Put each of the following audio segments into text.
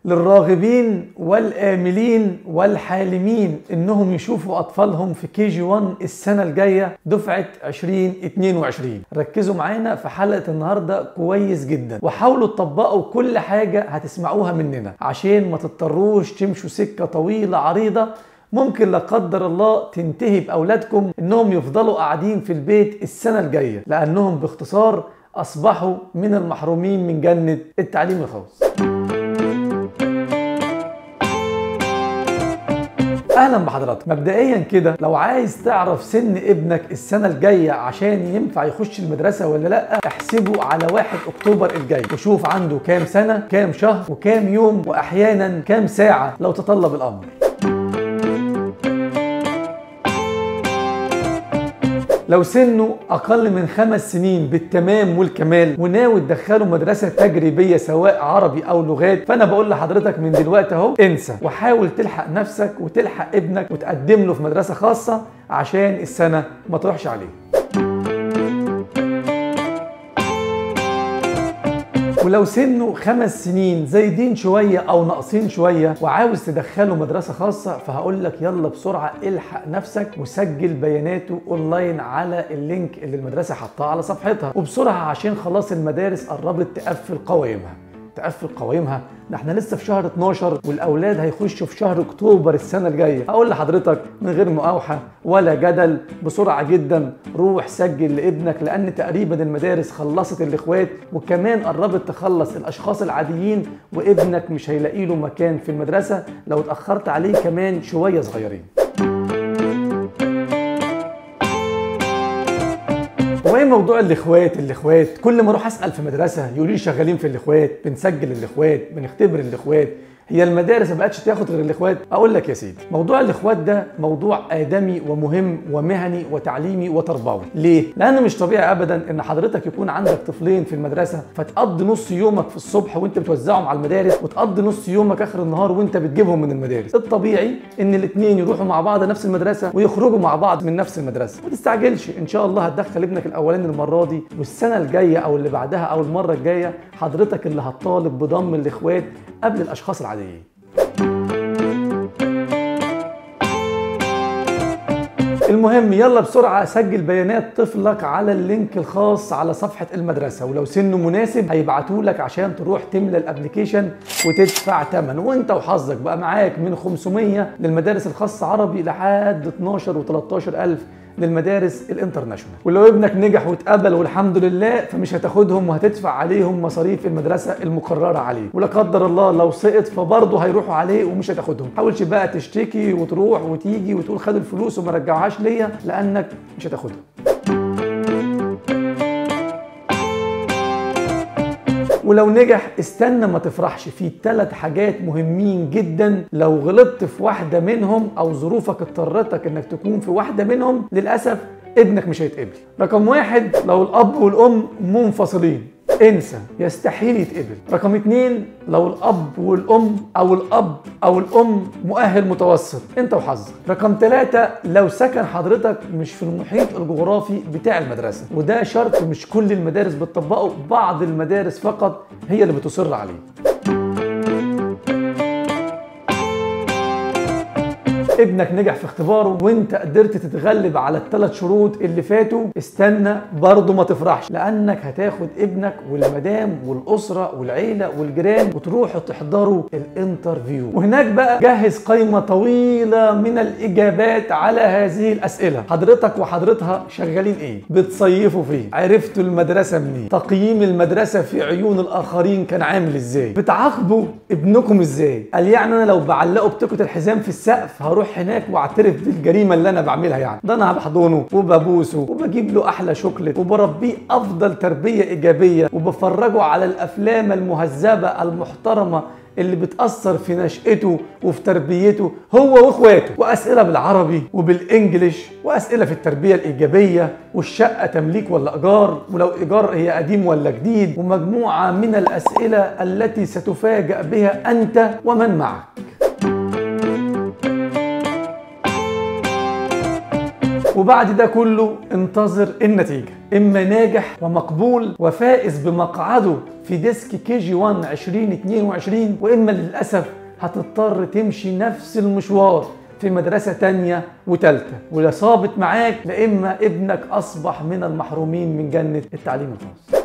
للراغبين والآملين والحالمين انهم يشوفوا اطفالهم في كي جي 1 السنة الجاية دفعة 2022 ركزوا معانا في حلقة النهاردة كويس جدا وحاولوا تطبقوا كل حاجة هتسمعوها مننا عشان ما تضطروش تمشوا سكة طويلة عريضة ممكن لا قدر الله تنتهي باولادكم انهم يفضلوا قاعدين في البيت السنه الجايه لانهم باختصار اصبحوا من المحرومين من جنه التعليم الخاص. اهلا بحضراتك مبدئيا كده لو عايز تعرف سن ابنك السنه الجايه عشان ينفع يخش المدرسه ولا لا احسبه على 1 اكتوبر الجاي وشوف عنده كام سنه كام شهر وكام يوم واحيانا كام ساعه لو تطلب الامر لو سنه أقل من خمس سنين بالتمام والكمال وناوي تدخله مدرسة تجريبية سواء عربي أو لغات فأنا بقول لحضرتك من دلوقتي أهو انسى وحاول تلحق نفسك وتلحق ابنك وتقدم له في مدرسة خاصة عشان السنة ما تروحش عليه ولو سنه خمس سنين زايدين شوية أو ناقصين شوية وعاوز تدخله مدرسة خاصة فهقول لك يلا بسرعة الحق نفسك وسجل بياناته أونلاين على اللينك اللي المدرسة حطاه على صفحتها وبسرعة عشان خلاص المدارس قربت تقفل قوائمها تقفل قوائمها ده احنا لسه في شهر 12 والاولاد هيخشوا في شهر اكتوبر السنه الجايه اقول لحضرتك من غير مقاوحه ولا جدل بسرعه جدا روح سجل لابنك لان تقريبا المدارس خلصت الاخوات وكمان قربت تخلص الاشخاص العاديين وابنك مش هيلاقي له مكان في المدرسه لو اتاخرت عليه كمان شويه صغيرين هو ايه موضوع الاخوات الاخوات كل ما اروح اسال في مدرسه يقولوا لي شغالين في الاخوات بنسجل الاخوات بنختبر الاخوات هي المدارس ما بقتش تاخد غير الاخوات اقول لك يا سيدي موضوع الاخوات ده موضوع ادمي ومهم ومهني وتعليمي وتربوي ليه لانه مش طبيعي ابدا ان حضرتك يكون عندك طفلين في المدرسه فتقضي نص يومك في الصبح وانت بتوزعهم على المدارس وتقضي نص يومك اخر النهار وانت بتجيبهم من المدارس الطبيعي ان الاثنين يروحوا مع بعض نفس المدرسه ويخرجوا مع بعض من نفس المدرسه ما تستعجلش ان شاء الله هتدخل ابنك الاولاني المره دي والسنه الجايه او اللي بعدها او المره الجايه حضرتك اللي هتطالب بضم الاخوات قبل الاشخاص العاديين المهم يلا بسرعة سجل بيانات طفلك على اللينك الخاص على صفحة المدرسة ولو سنه مناسب هيبعتوا لك عشان تروح تملى الابليكيشن وتدفع ثمن وانت وحظك بقى معاك من 500 للمدارس الخاصة عربي لحد 12 و13 ألف للمدارس الانترناشونال ولو ابنك نجح واتقبل والحمد لله فمش هتاخدهم وهتدفع عليهم مصاريف المدرسه المقرره عليه ولا قدر الله لو سقط فبرضه هيروحوا عليه ومش هتاخدهم حاولش بقى تشتكي وتروح وتيجي وتقول خد الفلوس وما رجعوهاش ليا لانك مش هتاخدهم ولو نجح استنى ما تفرحش في ثلاث حاجات مهمين جدا لو غلطت في واحدة منهم أو ظروفك اضطرتك إنك تكون في واحدة منهم للأسف ابنك مش هيتقبل رقم واحد لو الأب والأم منفصلين انسى يستحيل يتقبل رقم اتنين لو الاب والام او الاب او الام مؤهل متوسط انت وحظك رقم ثلاثة لو سكن حضرتك مش في المحيط الجغرافي بتاع المدرسة وده شرط مش كل المدارس بتطبقه بعض المدارس فقط هي اللي بتصر عليه ابنك نجح في اختباره وانت قدرت تتغلب على الثلاث شروط اللي فاتوا استنى برضه ما تفرحش لانك هتاخد ابنك والمدام والاسره والعيله والجيران وتروحوا تحضروا الانترفيو وهناك بقى جهز قائمه طويله من الاجابات على هذه الاسئله حضرتك وحضرتها شغالين ايه بتصيفوا فين عرفتوا المدرسه منين تقييم المدرسه في عيون الاخرين كان عامل ازاي بتعاقبوا ابنكم ازاي قال يعني انا لو بعلقه بتكه الحزام في السقف هروح هناك واعترف بالجريمه اللي انا بعملها يعني ده انا بحضنه وببوسه وبجيب له احلى شوكليت وبربيه افضل تربيه ايجابيه وبفرجه على الافلام المهذبه المحترمه اللي بتأثر في نشأته وفي تربيته هو واخواته وأسئلة بالعربي وبالإنجليش وأسئلة في التربية الإيجابية والشقة تمليك ولا إيجار ولو إيجار هي قديم ولا جديد ومجموعة من الأسئلة التي ستفاجأ بها أنت ومن معك وبعد ده كله انتظر النتيجه اما ناجح ومقبول وفائز بمقعده في ديسك كي جي 1 2022 واما للاسف هتضطر تمشي نفس المشوار في مدرسة تانية وتالتة ولا صابت معاك لإما ابنك أصبح من المحرومين من جنة التعليم الخاص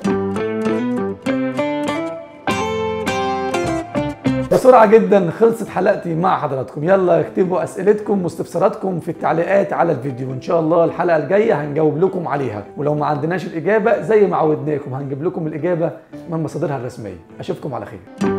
بسرعة جدا خلصت حلقتي مع حضراتكم يلا اكتبوا اسئلتكم واستفساراتكم في التعليقات على الفيديو وان شاء الله الحلقة الجاية هنجاوب لكم عليها ولو ما عندناش الاجابة زي ما عودناكم هنجيب لكم الاجابة من مصادرها الرسمية اشوفكم على خير